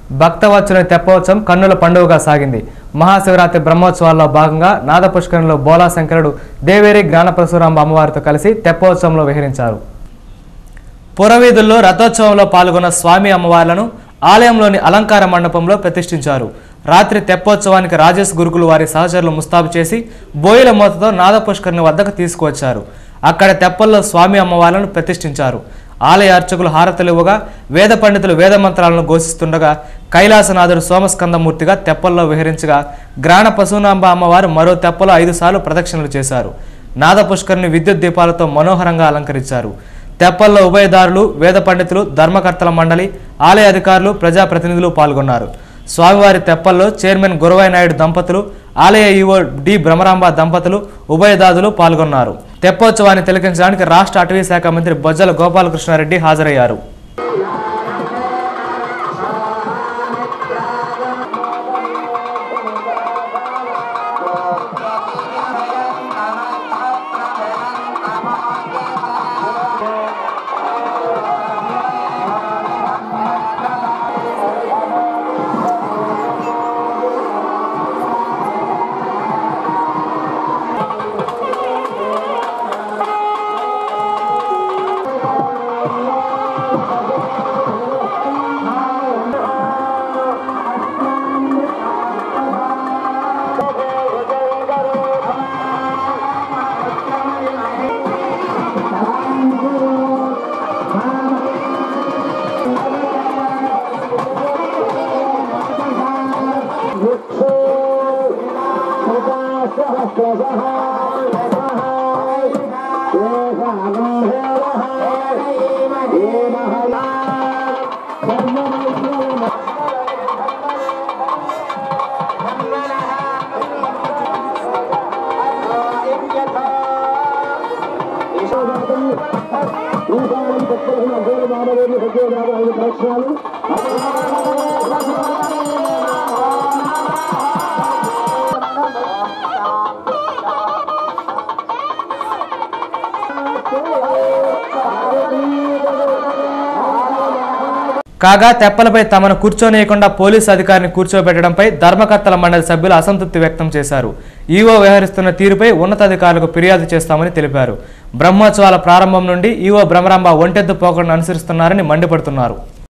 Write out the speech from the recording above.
భక్తవత్సల తెప్పోత్సవం కన్నుల పండుగగా సాగింది మహాశివరాత్రి బ్రహ్మోత్సవాల్లో భాగంగా నాదపుష్కరంలో బోలా శంకరుడు దేవేరి జ్ఞానపరశురాంబ అమ్మవారితో కలిసి తెప్పోత్సవంలో విహరించారు పురవీధుల్లో రథోత్సవంలో పాల్గొన్న స్వామి అమ్మవార్లను ఆలయంలోని అలంకార మండపంలో ప్రతిష్ఠించారు రాత్రి తెప్పోత్సవానికి రాజేష్ గురుకులు వారి సహచరులు ముస్తాబు చేసి బోయిల మూతతో నాదపుష్కరిని వద్దకు తీసుకువచ్చారు అక్కడ తెప్పల్లో స్వామి అమ్మవార్లను ప్రతిష్ఠించారు ఆలయ అర్చకులు హారతలివ్వగా వేద పండితులు వేద మంత్రాలను ఘోషిస్తుండగా కైలాసనాథుడు సోమస్కందమూర్తిగా తెప్పల్లో విహరించగా గ్రాణ పశునాంబ అమ్మవారు మరో తెప్పలో ఐదు సార్లు ప్రదక్షిణలు చేశారు నాదపుష్కరిని విద్యుత్ దీపాలతో మనోహరంగా అలంకరించారు తెప్పల్లో ఉభయదారులు వేద పండితులు ధర్మకర్తల మండలి ఆలయ అధికారులు ప్రజాప్రతినిధులు పాల్గొన్నారు స్వామివారి తెప్పల్లో చైర్మన్ గురవై నాయుడు దంపతులు ఆలయ ఈవో డి భ్రమరాంబ దంపతులు ఉభయదాదులు పాల్గొన్నారు తెప్పోత్సవాన్ని తిలకించడానికి రాష్ట్ర అటవీ శాఖ మంత్రి బొజ్జల గోపాలకృష్ణారెడ్డి హాజరయ్యారు కాగా తెప్పలపై తమను కూర్చోనీయకుండా పోలీసు అధికారిని కూర్చోబెట్టడంపై ధర్మకర్తల మండలి సభ్యులు అసంతృప్తి వ్యక్తం చేశారు ఈవో వ్యవహరిస్తున్న తీరుపై ఉన్నతాధికారులకు ఫిర్యాదు చేస్తామని తెలిపారు బ్రహ్మోత్సవాల ప్రారంభం నుండి ఈవో భ్రమరాంబ ఒంటెద్దు పోకడను అనుసరిస్తున్నారని మండిపడుతున్నారు